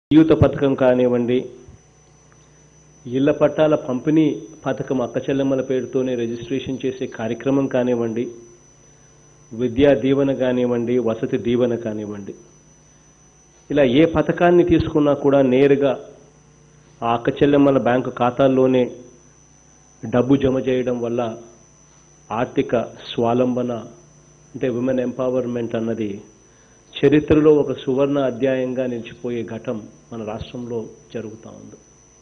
యూత పథకం కానివ్వండి ఇళ్ల పట్టాల పంపిణీ పథకం అక్క చెల్లెమ్మల పేరుతోనే రిజిస్ట్రేషన్ చేసే కార్యక్రమం కానివ్వండి విద్యా దీవెన కానివ్వండి వసతి దీవెన కానివ్వండి ఇలా ఏ పథకాన్ని తీసుకున్నా కూడా నేరుగా ఆ అక్క చెల్లెమ్మల బ్యాంకు ఖాతాల్లోనే డబ్బు జమ చేయడం వల్ల ఆర్థిక స్వాలంబన అంటే విమెన్ ఎంపవర్మెంట్ అన్నది చరిత్రలో ఒక సువర్ణ అధ్యాయంగా నిలిచిపోయే ఘటం మన రాష్ట్రంలో జరుగుతూ ఉంది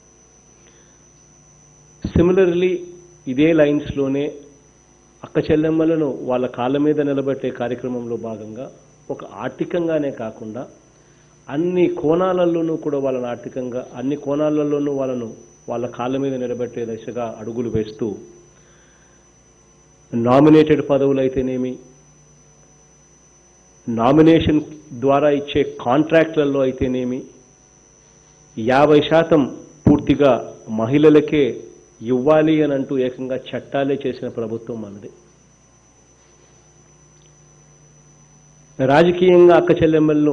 సిమిలర్లీ ఇదే లైన్స్లోనే అక్క చెల్లెమ్మలను వాళ్ళ కాళ్ళ మీద నిలబెట్టే కార్యక్రమంలో భాగంగా ఒక ఆర్థికంగానే కాకుండా అన్ని కోణాలలోనూ కూడా వాళ్ళని ఆర్థికంగా అన్ని కోణాలలోనూ వాళ్ళను వాళ్ళ కాళ్ళ మీద నిలబెట్టే దిశగా అడుగులు వేస్తూ నామినేటెడ్ పదవులు అయితేనేమి నామినేషన్ ద్వారా ఇచ్చే కాంట్రాక్ట్లలో అయితేనేమి యాభై శాతం పూర్తిగా మహిళలకే ఇవ్వాలి అని అంటూ ఏకంగా చట్టాలే చేసిన ప్రభుత్వం మనది రాజకీయంగా అక్క చెల్లెమ్మలను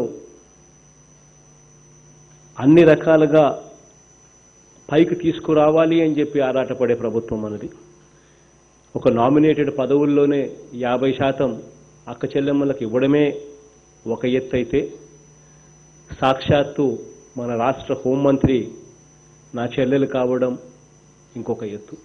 అన్ని రకాలుగా పైకి తీసుకురావాలి అని చెప్పి ఆరాటపడే ప్రభుత్వం మనది ఒక నామినేటెడ్ పదవుల్లోనే యాభై శాతం అక్క చెల్లెమ్మలకు ఇవ్వడమే ఒక ఎత్తు అయితే సాక్షాత్తు మన రాష్ట్ర హోంమంత్రి నా చెల్లెలు కావడం ఇంకొక ఎత్తు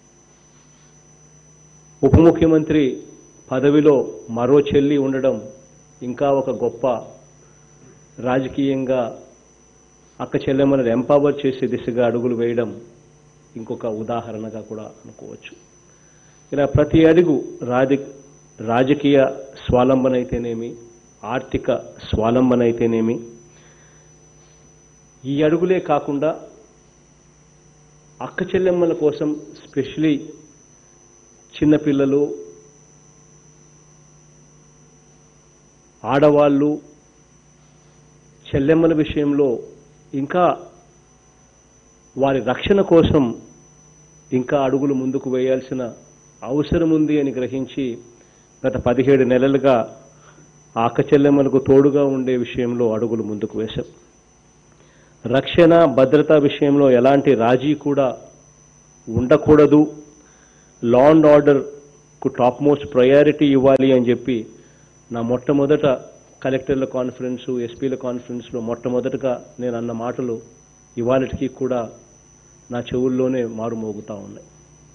ఉప ముఖ్యమంత్రి పదవిలో మరో చెల్లి ఉండడం ఇంకా ఒక గొప్ప రాజకీయంగా అక్క చెల్లెమ్మలను ఎంపవర్ చేసే దిశగా అడుగులు వేయడం ఇంకొక ఉదాహరణగా కూడా అనుకోవచ్చు ఇలా ప్రతి అడుగు రాజ రాజకీయ స్వాలంబన అయితేనేమి ఆర్థిక స్వాలంబన అయితేనేమి ఈ అడుగులే కాకుండా అక్క చెల్లెమ్మల కోసం స్పెషలీ చిన్నపిల్లలు ఆడవాళ్ళు చెల్లెమ్మల విషయంలో ఇంకా వారి రక్షణ కోసం ఇంకా అడుగులు ముందుకు వేయాల్సిన అవసరం ఉంది అని గ్రహించి గత పదిహేడు నెలలుగా ఆ అక్క చెల్లెమ్మలకు తోడుగా ఉండే విషయంలో అడుగులు ముందుకు వేశాం రక్షణ భద్రత విషయంలో ఎలాంటి రాజీ కూడా ఉండకూడదు లా అండ్ ఆర్డర్కు టాప్ మోస్ట్ ప్రయారిటీ ఇవ్వాలి అని చెప్పి నా మొట్టమొదట కలెక్టర్ల కాన్ఫరెన్సు ఎస్పీల కాన్ఫరెన్స్లో మొట్టమొదటగా నేను అన్న మాటలు ఇవాళకి కూడా నా చెవుల్లోనే మారుమోగుతూ ఉన్నాయి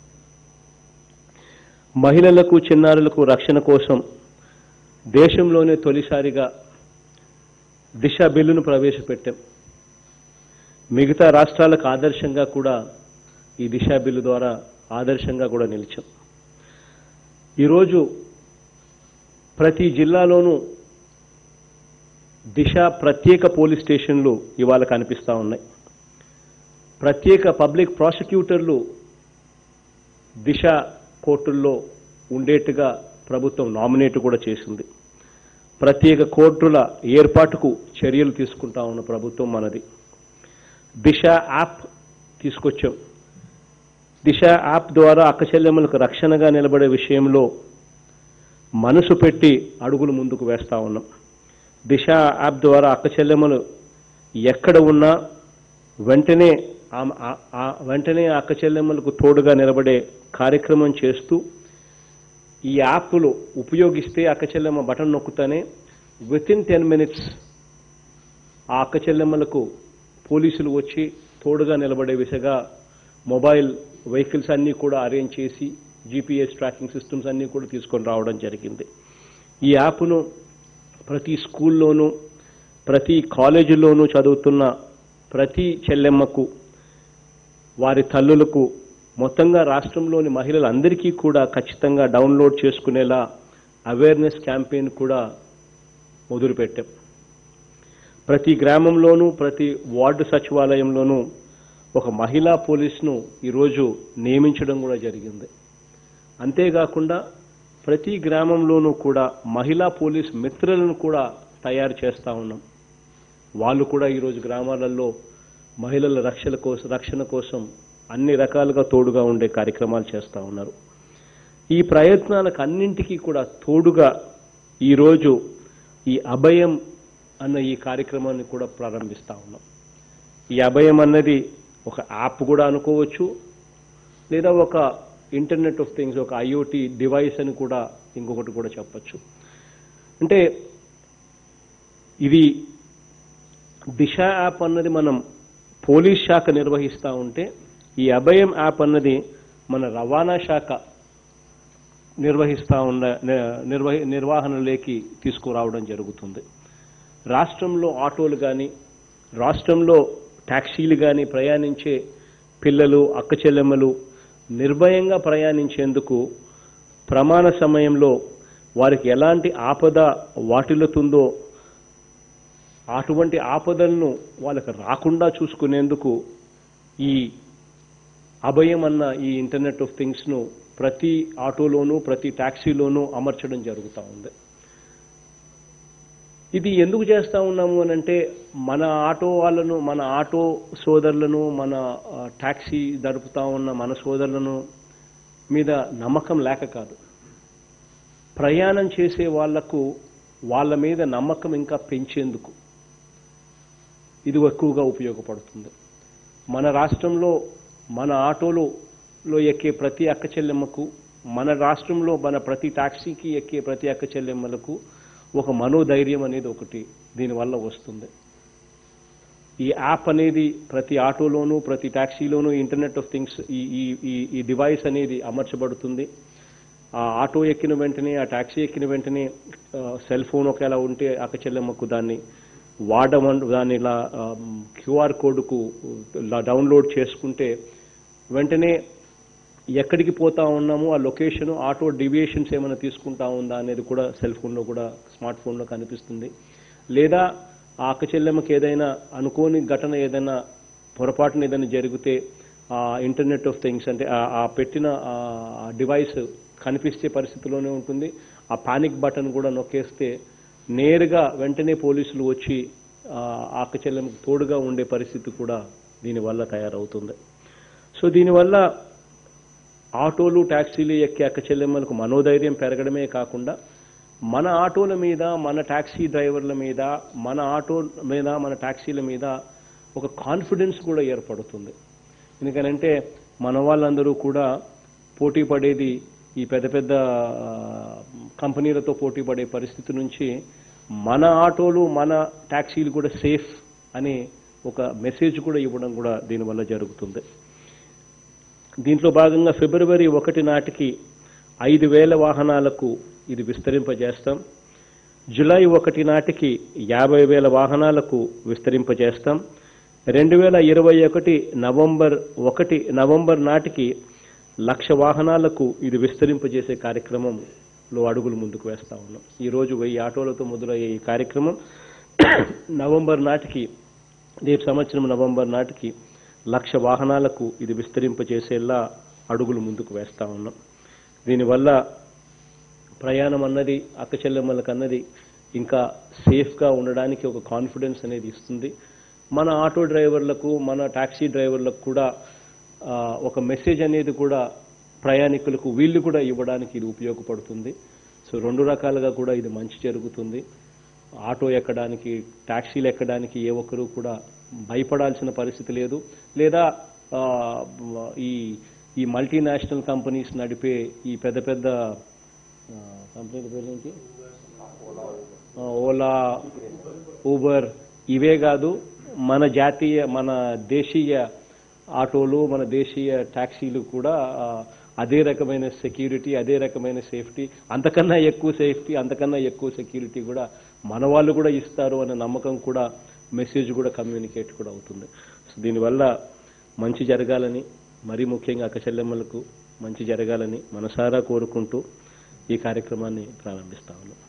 మహిళలకు చిన్నారులకు రక్షణ కోసం దేశంలోనే తొలిసారిగా దిశ బిల్లును ప్రవేశపెట్టాం మిగతా రాష్ట్రాలకు ఆదర్శంగా కూడా ఈ దిశ బిల్లు ద్వారా ఆదర్శంగా కూడా నిలిచాం ఈరోజు ప్రతి జిల్లాలోనూ దిశ ప్రత్యేక పోలీస్ స్టేషన్లు ఇవాళ కనిపిస్తూ ఉన్నాయి ప్రత్యేక పబ్లిక్ ప్రాసిక్యూటర్లు దిశ కోర్టుల్లో ఉండేట్టుగా ప్రభుత్వం నామినేట్ కూడా చేసింది ప్రత్యేక కోర్టుల ఏర్పాటుకు చర్యలు తీసుకుంటా ఉన్న ప్రభుత్వం మనది దిశ యాప్ తీసుకొచ్చాం దిశ యాప్ ద్వారా అక్క చెల్లెమ్మలకు రక్షణగా నిలబడే విషయంలో మనసు పెట్టి అడుగులు ముందుకు వేస్తా ఉన్నాం దిశ యాప్ ద్వారా అక్క చెల్లెమ్మలు ఎక్కడ ఉన్నా వెంటనే ఆమె- ఆ- ఆ- వెంటనే ఆ అక్క చెల్లెమ్మలకు తోడుగా నిలబడే కార్యక్రమం చేస్తూ ఈ యాప్లు ఉపయోగిస్తే అక్క చెల్లెమ్మ బటన్ నొక్కుతానే విత్ ఇన్ టెన్ మినిట్స్ ఆ అక్క చెల్లెమ్మలకు పోలీసులు వచ్చి తోడుగా నిలబడే విధంగా మొబైల్ వెహికల్స్ అన్నీ కూడా అరేంజ్ చేసి జీపీఎస్ ట్రాకింగ్ సిస్టమ్స్ అన్నీ కూడా తీసుకొని రావడం జరిగింది ఈ యాప్ను ప్రతి స్కూల్లోనూ ప్రతి కాలేజీలోనూ చదువుతున్న ప్రతి చెల్లెమ్మకు వారి తల్లులకు మొత్తంగా రాష్ట్రంలోని మహిళలందరికీ కూడా ఖచ్చితంగా డౌన్లోడ్ చేసుకునేలా అవేర్నెస్ క్యాంపెయిన్ కూడా మొదలుపెట్టాం ప్రతి గ్రామంలోనూ ప్రతి వార్డు సచివాలయంలోనూ ఒక మహిళా పోలీస్ను ఈరోజు నియమించడం కూడా జరిగింది అంతేకాకుండా ప్రతి గ్రామంలోనూ కూడా మహిళా పోలీస్ మిత్రులను కూడా తయారు చేస్తూ ఉన్నాం వాళ్ళు కూడా ఈరోజు గ్రామాలలో మహిళల రక్షణ కోసం రక్షణ కోసం అన్ని రకాలుగా తోడుగా ఉండే కార్యక్రమాలు చేస్తూ ఉన్నారు ఈ ప్రయత్నాలకు అన్నింటికీ కూడా తోడుగా ఈరోజు ఈ అభయం అన్న ఈ కార్యక్రమాన్ని కూడా ప్రారంభిస్తా ఉన్నాం ఈ అభయం అన్నది ఒక యాప్ కూడా అనుకోవచ్చు లేదా ఒక ఇంటర్నెట్ ఆఫ్ థింగ్స్ ఒక ఐఓటీ డివైస్ అని కూడా ఇంకొకటి కూడా చెప్పచ్చు అంటే ఇది దిశ యాప్ అన్నది మనం పోలీస్ శాఖ నిర్వహిస్తూ ఉంటే ఈ అభయం యాప్ అన్నది మన రవాణా శాఖ నిర్వహిస్తూ ఉన్న నిర్వహి నిర్వహణలోకి తీసుకురావడం జరుగుతుంది రాష్ట్రంలో ఆటోలు కానీ రాష్ట్రంలో ట్యాక్సీలు కానీ ప్రయాణించే పిల్లలు అక్క చెల్లెమ్మలు నిర్భయంగా ప్రయాణించేందుకు ప్రమాణ సమయంలో వారికి ఎలాంటి ఆపద వాటిల్లుతుందో అటువంటి ఆపదలను వాళ్ళకి రాకుండా చూసుకునేందుకు ఈ అభయం అన్న ఈ ఇంటర్నెట్ ఆఫ్ థింగ్స్ను ప్రతి ఆటోలోనూ ప్రతి ట్యాక్సీలోనూ అమర్చడం జరుగుతూ ఉంది ఇది ఎందుకు చేస్తూ ఉన్నాము అని అంటే మన ఆటో వాళ్ళను మన ఆటో సోదరులను మన ఆ, ట్యాక్సీ నడుపుతా ఉన్న మన సోదరులను మీద నమ్మకం లేక కాదు ప్రయాణం చేసే వాళ్లకు వాళ్ళ మీద నమ్మకం ఇంకా పెంచేందుకు ఇది ఎక్కువగా ఉపయోగపడుతుంది మన రాష్ట్రంలో మన ఆటోలో ఎక్కే ప్రతి అక్క చెల్లెమ్మకు మన రాష్ట్రంలో మన ప్రతి టాక్సీకి ఎక్కే ప్రతి అక్క చెల్లెమ్మలకు ఒక మనోధైర్యం అనేది ఒకటి దీనివల్ల వస్తుంది ఈ యాప్ అనేది ప్రతి ఆటోలోనూ ప్రతి ట్యాక్సీలోనూ ఇంటర్నెట్ ఆఫ్ థింగ్స్ ఈ ఈ ఈ- ఈ డివైస్ అనేది అమర్చబడుతుంది ఆ ఆటో ఎక్కిన వెంటనే ఆ ట్యాక్సీ ఎక్కిన వెంటనే ఆ, సెల్ ఫోన్ ఒకవేళ ఉంటే అక్క చెల్లెమ్మకు దాన్ని వాడమం దాన్ని ఇలా క్యూఆర్ కోడ్కు ఇలా డౌన్లోడ్ చేసుకుంటే వెంటనే ఎక్కడికి పోతా ఉన్నామో ఆ లొకేషన్ ఆటో డివియేషన్స్ ఏమైనా తీసుకుంటా ఉందా అనేది కూడా సెల్ ఫోన్లో కూడా స్మార్ట్ ఫోన్లో కనిపిస్తుంది లేదా ఆ అక్క చెల్లెమ్మకి ఏదైనా అనుకోని ఘటన ఏదైనా పొరపాటున ఏదైనా జరిగితే ఆ ఇంటర్నెట్ ఆఫ్ థింగ్స్ అంటే ఆ- ఆ పెట్టిన ఆ డివైస్ కనిపిస్తే పరిస్థితిలోనే ఉంటుంది ఆ పానిక్ బటన్ కూడా నొక్కేస్తే నేరుగా వెంటనే పోలీసులు వచ్చి ఆ ఆ అక్క చెల్లెమ్మకి తోడుగా ఉండే పరిస్థితి కూడా దీనివల్ల తయారవుతుంది సో దీనివల్ల ఆటోలు ట్యాక్సీలు ఎక్కే అక్క చెల్లెమ్మలకు మనోధైర్యం పెరగడమే కాకుండా మన ఆటోల మీద మన ట్యాక్సీ డ్రైవర్ల మీద మన ఆటో మీద మన ట్యాక్సీల మీద ఒక కాన్ఫిడెన్స్ కూడా ఏర్పడుతుంది ఎందుకనంటే మన వాళ్ళందరూ కూడా పోటీ పడేది ఈ పెద్ద పెద్ద ఆ, కంపెనీలతో పోటీ పడే పరిస్థితి నుంచి మన ఆటోలు మన ట్యాక్సీలు కూడా సేఫ్ అనే ఒక మెసేజ్ కూడా ఇవ్వడం కూడా దీనివల్ల జరుగుతుంది దీంట్లో భాగంగా ఫిబ్రవరి ఒకటి నాటికి ఐదు వేల వాహనాలకు ఇది విస్తరింపజేస్తాం జూలై ఒకటి నాటికి యాభై వేల వాహనాలకు విస్తరింపజేస్తాం రెండు వేల ఇరవై ఒకటి నవంబర్ ఒకటి నవంబర్ నాటికి లక్ష వాహనాలకు ఇది విస్తరింపజేసే కార్యక్రమంలో అడుగులు ముందుకు వేస్తా ఉన్నాం ఈరోజు వెయ్యి ఆటోలతో మొదలయ్యే ఈ కార్యక్రమం నవంబర్ నాటికి రేపు సంవత్సరం నవంబర్ నాటికి లక్ష వాహనాలకు ఇది విస్తరింపజేసేలా అడుగులు ముందుకు వేస్తా ఉన్నాం దీనివల్ల ప్రయాణం అన్నది అక్క చెల్లెమ్మలకు అన్నది ఇంకా సేఫ్గా ఉండడానికి ఒక కాన్ఫిడెన్స్ అనేది ఇస్తుంది మన ఆటో డ్రైవర్లకు మన టాక్సీ డ్రైవర్లకు కూడా ఆ, ఒక మెసేజ్ అనేది కూడా ప్రయాణికులకు వీళ్ళు కూడా ఇవ్వడానికి ఇది ఉపయోగపడుతుంది సో రెండు రకాలుగా కూడా ఇది మంచి జరుగుతుంది ఆటో ఎక్కడానికి ట్యాక్సీలు ఎక్కడానికి ఏ ఒక్కరూ కూడా భయపడాల్సిన పరిస్థితి లేదు లేదా ఆ, ఈ ఈ మల్టీనేషనల్ కంపెనీస్ నడిపే ఈ పెద్ద పెద్ద ఆ, కంపెనీల పేరు ఏంటి ఆ, ఓలా ఊబర్ ఇవే కాదు మన జాతీయ మన దేశీయ ఆటోలు మన దేశీయ ట్యాక్సీలు కూడా ఆ, అదే రకమైన సెక్యూరిటీ అదే రకమైన సేఫ్టీ అంతకన్నా ఎక్కువ సేఫ్టీ అంతకన్నా ఎక్కువ సెక్యూరిటీ కూడా మన వాళ్ళు కూడా ఇస్తారు అనే నమ్మకం కూడా మెసేజ్ కూడా కమ్యూనికేట్ కూడా అవుతుంది సో దీనివల్ల మంచి జరగాలని మరీ ముఖ్యంగా అక్క చెల్లెమ్మలకు మంచి జరగాలని మనసారా కోరుకుంటూ ఈ కార్యక్రమాన్ని ప్రారంభిస్తా ఉన్నాం